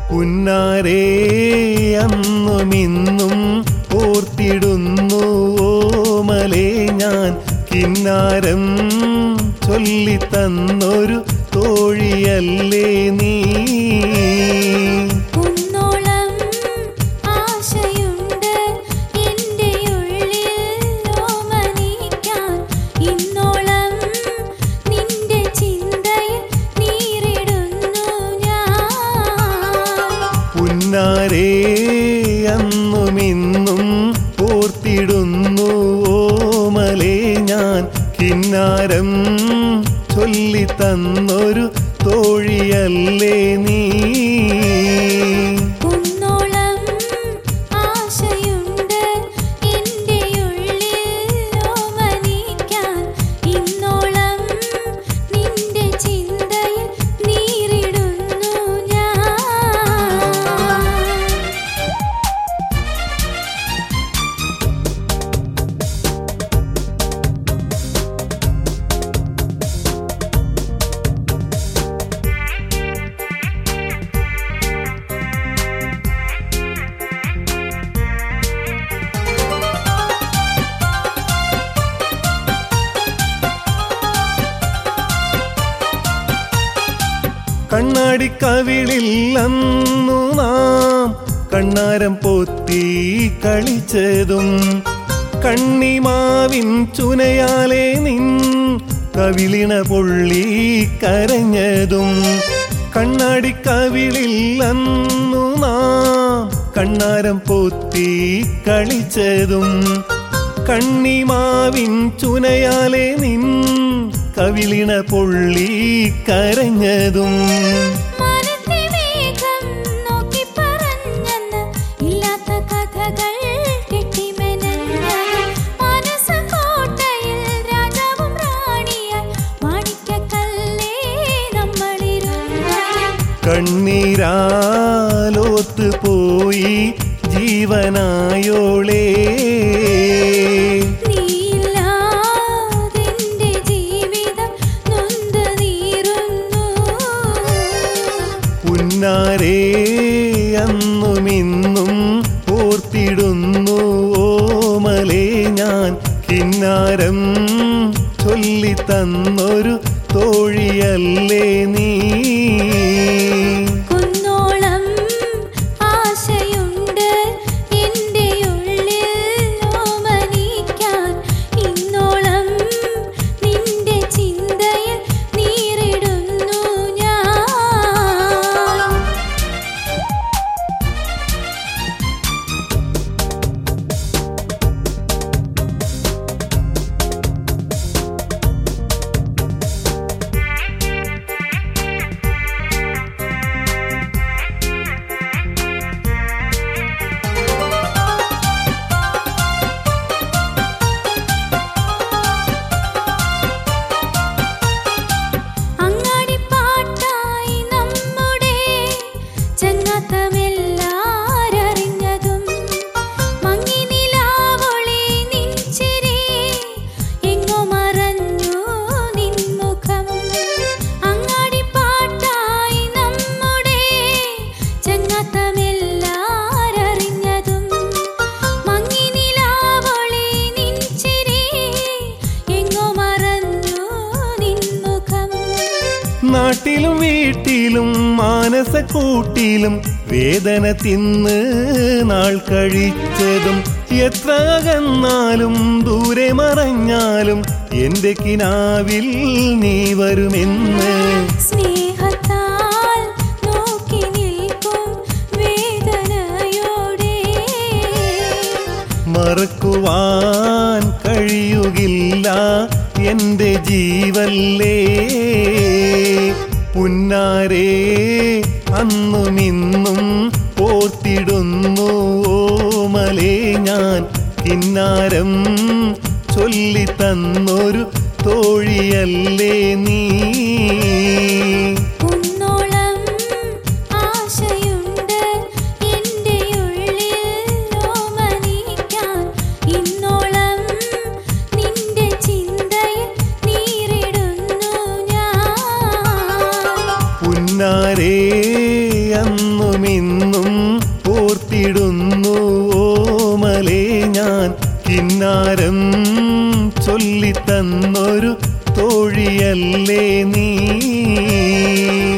പുന്നാരേ അന്നും ഇന്നും ഓർത്തിടുന്നു ഓമലേ ഞാൻ കിന്നാരം ചൊല്ലിത്തന്നൊരു തോഴിയല്ലേ നീ കുന്നോളം ആശയുണ്ട് എൻ്റെ ഉള്ളിൽ ഓമനിക്കാൻ ഇന്നോളം നിന്റെ ചിന്തയിൽ നീറിടുന്നു ഞാൻ പുന്നാരേ അന്നും ഇന്നും ഓർത്തിടുന്നു ഓമലേ ഞാൻ കിന്നാരം ചൊല്ലിത്തന്നൊരു തോഴിയല്ലേ നീ കുന്നോളം ആശയുണ്ട് എൻ്റെ ഉള്ളിൽ ഓമനിക്കാൻ ഇന്നോളം നിന്റെ ചിന്തയിൽ നീറിടുന്നു ഞാൻ കണ്ണാടിക്കവിളിൽ അന്നു നാം കണ്ണാരം പൊത്തി കളിച്ചതും കണ്ണിമാവിൻ ചുനയാലെ നിൻ കവിളിണ പൊള്ളി കരഞ്ഞതും കണ്ണാടിക്കവിളിൽ അന്നു നാം കണ്ണാരം പൊത്തി കളിച്ചതും കണ്ണിമാവിൻ ചുനയാലെ നിൻ കവിളിണ പൊള്ളി കരഞ്ഞതും മനത്തെ വേഗം നോക്കി പറഞ്ഞെന്ന് ഇല്ലാത്ത കഥകൾ കെട്ടിമെനഞ്ഞത് മനസ്സ് കോട്ടയിൽ രാജാവും റാണിയായി മാണിക്കക്കല്ലേ നമ്മളിരുന്നത് കണ്ണീരാലോത്ത് പോയി ജീവനായോളേ നീയില്ലാതെന്റെ ജീവിതം നൊന്ത് നീറുന്നു പുന്നാരേ അന്നും ഇന്നും ഓർത്തിടുന്നു ഓമലേ ഞാൻ കിന്നാരം ചൊല്ലിത്തന്നൊരു തോഴിയല്ലേ നീ കുന്നോളം ആശയുണ്ട് എൻ്റെ ഉള്ളിൽ ഓമനിക്കാൻ ഇന്നോളം നിന്റെ ചിന്തയിൽ നീറിടുന്നു ഞാൻ അങ്ങാടിപ്പാട്ടായി നമ്മുടെ ചങ്ങാത്തമെല്ലാരറിഞ്ഞതും മങ്ങി നിലാവൊളി നിൻചിരി എങ്ങോ മറഞ്ഞു നിൻമുഖം അങ്ങാടിപ്പാട്ടായി നമ്മുടെ ചങ്ങാത്തമെല്ലാരറിഞ്ഞതും മങ്ങി നിലാവൊളി നിൻചിരി എങ്ങോ മറഞ്ഞു നിൻമുഖം നാട്ടിലും വീട്ടിലും മാനസക്കൂട്ടിലും വേദന തിന്ന് നാൾ കഴിച്ചതും എത്ര അകന്നാലും ദൂരെ മറഞ്ഞാലും എന്റെ കിനാവിൽ നീ വരുമെന്ന് സ്നേഹത്താൽ നോക്കി നിൽക്കും വേദനയോടെ മറക്കുവാൻ കഴിയുകില്ല എന്റെ ജീവല്ലേ പുന്നാരേ അന്നും ഇന്നും ഓർത്തിടുന്നു ഓമലേ ഞാൻ കിന്നാരം ചൊല്ലിത്തന്നൊരു തോഴിയല്ലേ നീ കുന്നോളം ആശയുണ്ട് എൻ്റെ ഉള്ളിൽ ഓമനിക്കാൻ ഇന്നോളം നിന്റെ ചിന്തയിൽ നീറിടുന്നു ഞാൻ പുന്നാരേ അന്നും ഇന്നും കിന്നാരം ചൊല്ലിത്തന്നൊരു തോഴിയല്ലേ നീ